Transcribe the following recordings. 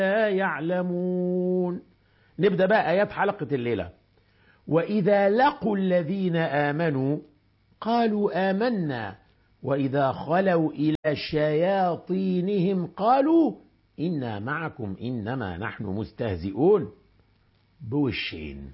لا يعلمون نبدأ بقى آيات حلقة الليلة وإذا لقوا الذين آمنوا قالوا آمنا وإذا خلوا إلى شياطينهم قالوا إنا معكم إنما نحن مستهزئون بوشين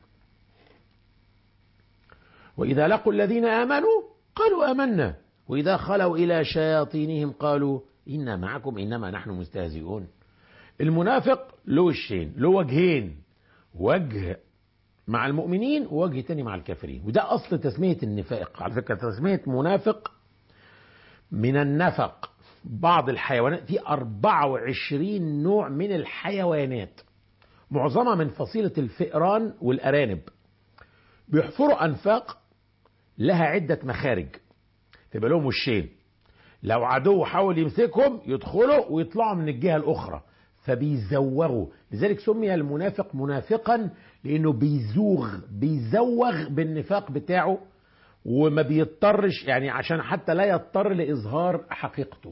وإذا لقوا الذين آمنوا قالوا آمنا وإذا خلوا إلى شياطينهم قالوا إنا معكم إنما نحن مستهزئون المنافق له وشين له وجهين وجه مع المؤمنين ووجه تاني مع الكافرين وده أصل تسمية النفاق على فكرة تسمية منافق من النفق بعض الحيوانات في 24 نوع من الحيوانات معظمها من فصيلة الفئران والأرانب بيحفروا أنفاق لها عدة مخارج تبقى لهم وشين لو عدو حاول يمسكهم يدخلوا ويطلعوا من الجهة الأخرى فبيزوغوا لذلك سمي المنافق منافقا لأنه بيزوغ بيزوغ بالنفاق بتاعه وما بيضطرش يعني عشان حتى لا يضطر لإظهار حقيقته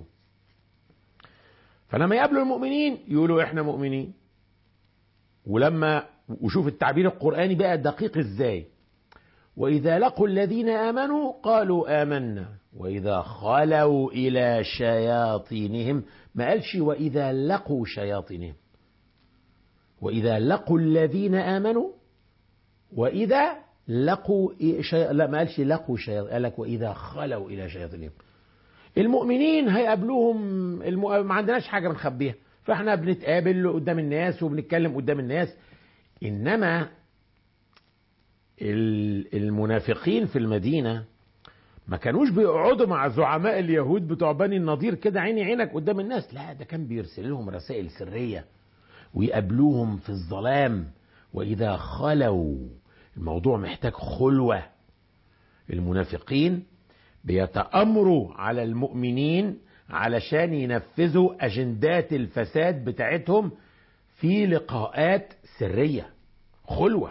فلما يقابلوا المؤمنين يقولوا احنا مؤمنين ولما وشوف التعبير القرآني بقى دقيق ازاي وإذا لقوا الذين آمنوا قالوا آمنا وإذا خلوا إلى شياطينهم ما قالش وإذا لقوا شياطينهم وإذا لقوا الذين آمنوا وإذا لقوا شي... لا ما قالش لقوا شياطين قال لك وإذا خلوا إلى شياطينهم المؤمنين هيقابلوهم الم... ما عندناش حاجة بنخبيها فاحنا بنتقابل قدام الناس وبنتكلم قدام الناس إنما المنافقين في المدينة ما كانوش بيقعدوا مع زعماء اليهود بتوع بني النضير كده عيني عينك قدام الناس لا ده كان بيرسل لهم رسائل سرية ويقابلوهم في الظلام وإذا خلوا الموضوع محتاج خلوة المنافقين بيتأمروا على المؤمنين علشان ينفذوا أجندات الفساد بتاعتهم في لقاءات سرية خلوة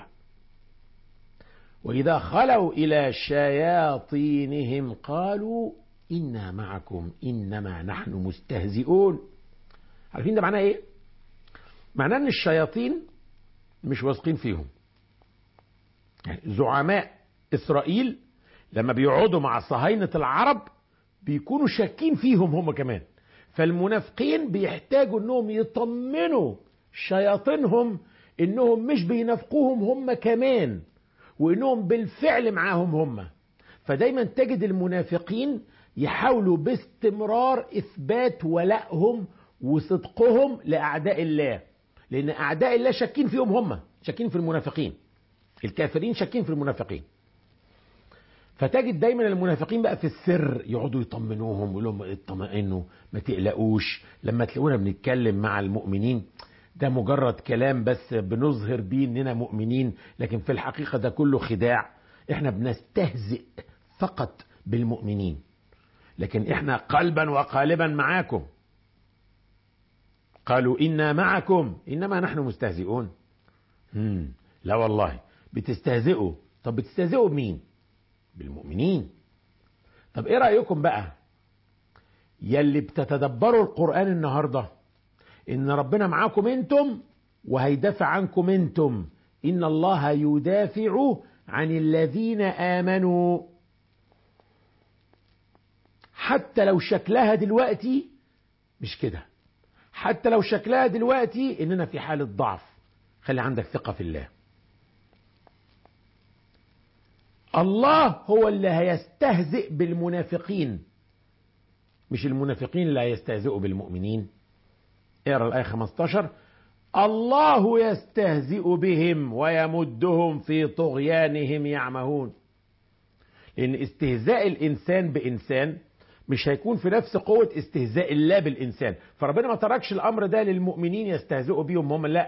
وإذا خلوا إلى شياطينهم قالوا إنا معكم إنما نحن مستهزئون عارفين ده معناه إيه؟ معناه إن الشياطين مش واثقين فيهم يعني زعماء إسرائيل لما بيقعدوا مع صهاينة العرب بيكونوا شاكين فيهم هم كمان فالمنافقين بيحتاجوا انهم يطمنوا شياطينهم انهم مش بينافقوهم هم كمان وانهم بالفعل معاهم هم فدايما تجد المنافقين يحاولوا باستمرار اثبات ولائهم وصدقهم لاعداء الله لان اعداء الله شاكين فيهم هم شاكين في المنافقين الكافرين شاكين في المنافقين فتجد دايما المنافقين بقى في السر يقعدوا يطمنوهم ويقول لهم اطمئنوا ما تقلقوش لما تلاقونا بنتكلم مع المؤمنين ده مجرد كلام بس بنظهر بيه اننا مؤمنين لكن في الحقيقه ده كله خداع احنا بنستهزئ فقط بالمؤمنين لكن احنا قلبا وقالبا معاكم قالوا انا معكم انما نحن مستهزئون مم. لا والله بتستهزئوا طب بتستهزئوا بمين بالمؤمنين طب ايه رايكم بقى يلي بتتدبروا القران النهارده ان ربنا معاكم انتم وهيدافع عنكم انتم ان الله يدافع عن الذين امنوا حتى لو شكلها دلوقتي مش كده حتى لو شكلها دلوقتي اننا في حاله ضعف خلي عندك ثقه في الله الله هو اللي هيستهزئ بالمنافقين مش المنافقين اللي هيستهزئوا بالمؤمنين اقرا الايه 15 الله يستهزئ بهم ويمدهم في طغيانهم يعمهون لان استهزاء الانسان بانسان مش هيكون في نفس قوة استهزاء الله بالإنسان فربنا ما تركش الأمر ده للمؤمنين يستهزئوا بيهم هم لا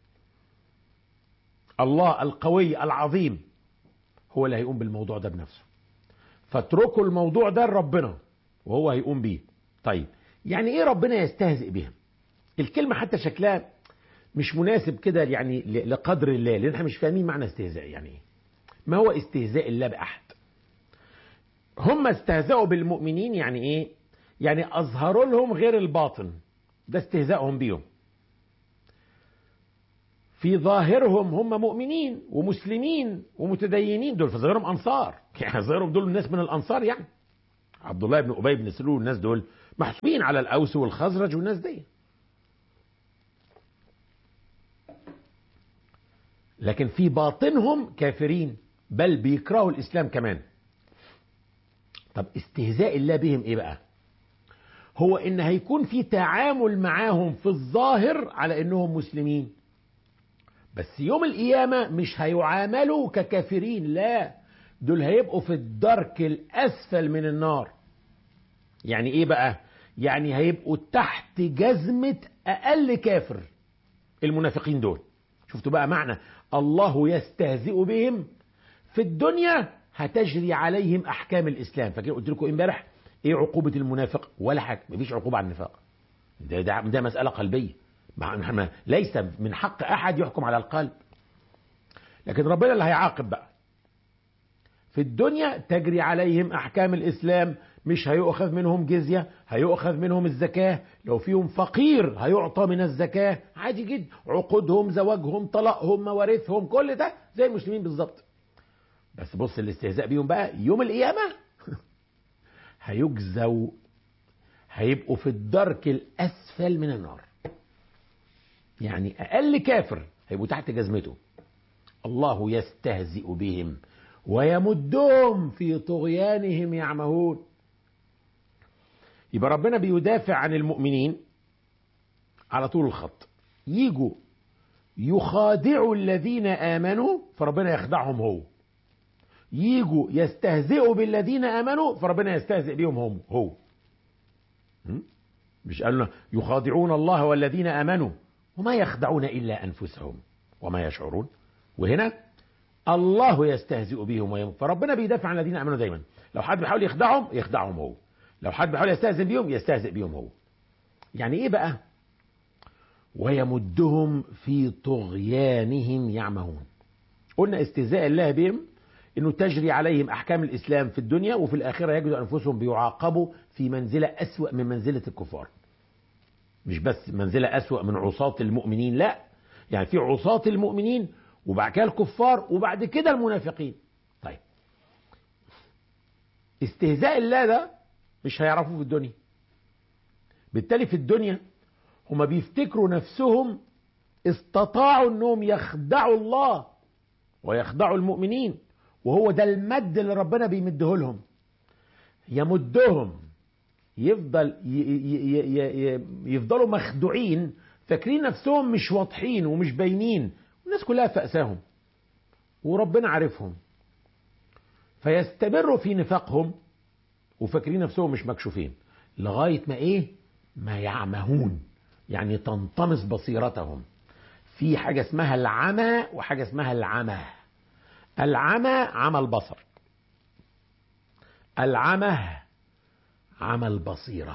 الله القوي العظيم هو اللي هيقوم بالموضوع ده بنفسه فاتركوا الموضوع ده لربنا وهو هيقوم بيه طيب يعني ايه ربنا يستهزئ بهم الكلمة حتى شكلها مش مناسب كده يعني لقدر الله لان احنا مش فاهمين معنى استهزاء يعني ايه ما هو استهزاء الله باحد هم استهزأوا بالمؤمنين يعني ايه يعني اظهروا لهم غير الباطن ده استهزائهم بيهم في ظاهرهم هم مؤمنين ومسلمين ومتدينين دول في ظاهرهم انصار يعني ظاهرهم دول الناس من الانصار يعني عبد الله بن ابي بن سلول والناس دول محسوبين على الاوس والخزرج والناس دي لكن في باطنهم كافرين بل بيكرهوا الاسلام كمان طب استهزاء الله بهم ايه بقى هو ان هيكون في تعامل معاهم في الظاهر على انهم مسلمين بس يوم القيامة مش هيعاملوا ككافرين لا دول هيبقوا في الدرك الأسفل من النار يعني إيه بقى يعني هيبقوا تحت جزمة أقل كافر المنافقين دول شفتوا بقى معنى الله يستهزئ بهم في الدنيا هتجري عليهم أحكام الإسلام فكده قلت لكم امبارح إيه عقوبة المنافق ولا حاجة مفيش عقوبة على النفاق ده, ده, ده مسألة قلبية مع ليس من حق احد يحكم على القلب لكن ربنا اللي هيعاقب بقى في الدنيا تجري عليهم احكام الاسلام مش هيؤخذ منهم جزيه هيؤخذ منهم الزكاه لو فيهم فقير هيعطى من الزكاه عادي جدا عقودهم زواجهم طلاقهم مواريثهم كل ده زي المسلمين بالظبط بس بص الاستهزاء بيهم بقى يوم القيامه هيجزوا هيبقوا في الدرك الاسفل من النار يعني أقل كافر هيبقوا تحت جزمته الله يستهزئ بهم ويمدهم في طغيانهم يعمهون يبقى ربنا بيدافع عن المؤمنين على طول الخط يجوا يخادعوا الذين آمنوا فربنا يخدعهم هو يجوا يستهزئوا بالذين آمنوا فربنا يستهزئ بهم هم هو مش قالنا يخادعون الله والذين آمنوا وما يخدعون إلا أنفسهم وما يشعرون وهنا الله يستهزئ بهم ويم... فربنا بيدافع عن الذين امنوا دايما لو حد بيحاول يخدعهم يخدعهم هو لو حد بيحاول يستهزئ بهم يستهزئ بهم هو يعني ايه بقى ويمدهم في طغيانهم يعمهون قلنا استهزاء الله بهم انه تجري عليهم احكام الاسلام في الدنيا وفي الاخره يجدوا انفسهم بيعاقبوا في منزله اسوا من منزله الكفار مش بس منزله اسوا من عصاة المؤمنين لا يعني في عصاة المؤمنين وبعد كده الكفار وبعد كده المنافقين طيب استهزاء الله ده مش هيعرفوه في الدنيا بالتالي في الدنيا هما بيفتكروا نفسهم استطاعوا انهم يخدعوا الله ويخدعوا المؤمنين وهو ده المد اللي ربنا بيمده لهم يمدهم يفضل يفضلوا مخدوعين فاكرين نفسهم مش واضحين ومش باينين الناس كلها فأساهم وربنا عارفهم فيستمروا في نفاقهم وفاكرين نفسهم مش مكشوفين لغاية ما ايه ما يعمهون يعني تنطمس بصيرتهم في حاجة اسمها العمى وحاجة اسمها العمى العمى عمى البصر العمى عمى البصيرة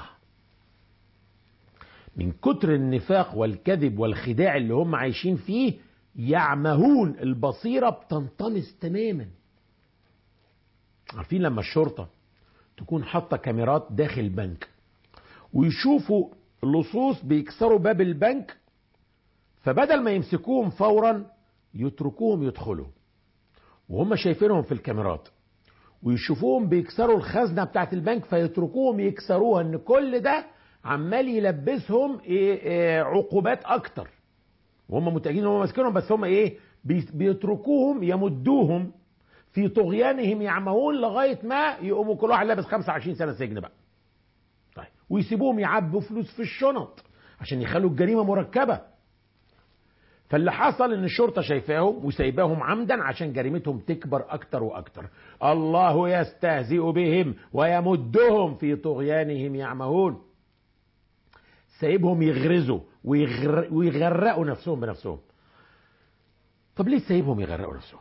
من كتر النفاق والكذب والخداع اللي هم عايشين فيه يعمهون البصيرة بتنطمس تماما عارفين لما الشرطة تكون حاطة كاميرات داخل البنك ويشوفوا اللصوص بيكسروا باب البنك فبدل ما يمسكوهم فورا يتركوهم يدخلوا وهم شايفينهم في الكاميرات ويشوفوهم بيكسروا الخزنة بتاعت البنك فيتركوهم يكسروها ان كل ده عمال يلبسهم إيه إيه عقوبات اكتر وهم متأكدين ان هم ماسكينهم بس هم ايه بيتركوهم يمدوهم في طغيانهم يعمهون لغايه ما يقوموا كل واحد لابس 25 سنه سجن بقى. طيب ويسيبوهم يعبوا فلوس في الشنط عشان يخلوا الجريمه مركبه. فاللي حصل ان الشرطه شايفاهم وسايباهم عمدا عشان جريمتهم تكبر اكتر واكتر. الله يستهزئ بهم ويمدهم في طغيانهم يعمهون. سايبهم يغرزوا ويغر... ويغرقوا نفسهم بنفسهم. طب ليه سايبهم يغرقوا نفسهم؟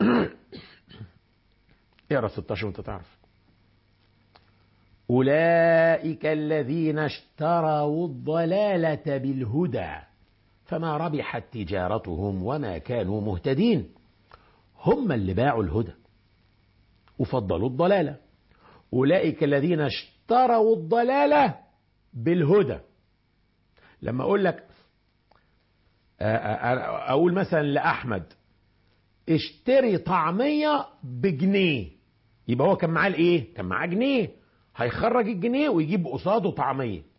اقرا 16 وانت تعرف أولئك الذين اشتروا الضلالة بالهدى فما ربحت تجارتهم وما كانوا مهتدين هم اللي باعوا الهدى وفضلوا الضلالة أولئك الذين اشتروا الضلالة بالهدى لما أقول لك اقول مثلا لاحمد اشتري طعميه بجنيه يبقى هو كان معاه الايه كان معاه جنيه هيخرج الجنيه ويجيب قصاده طعميه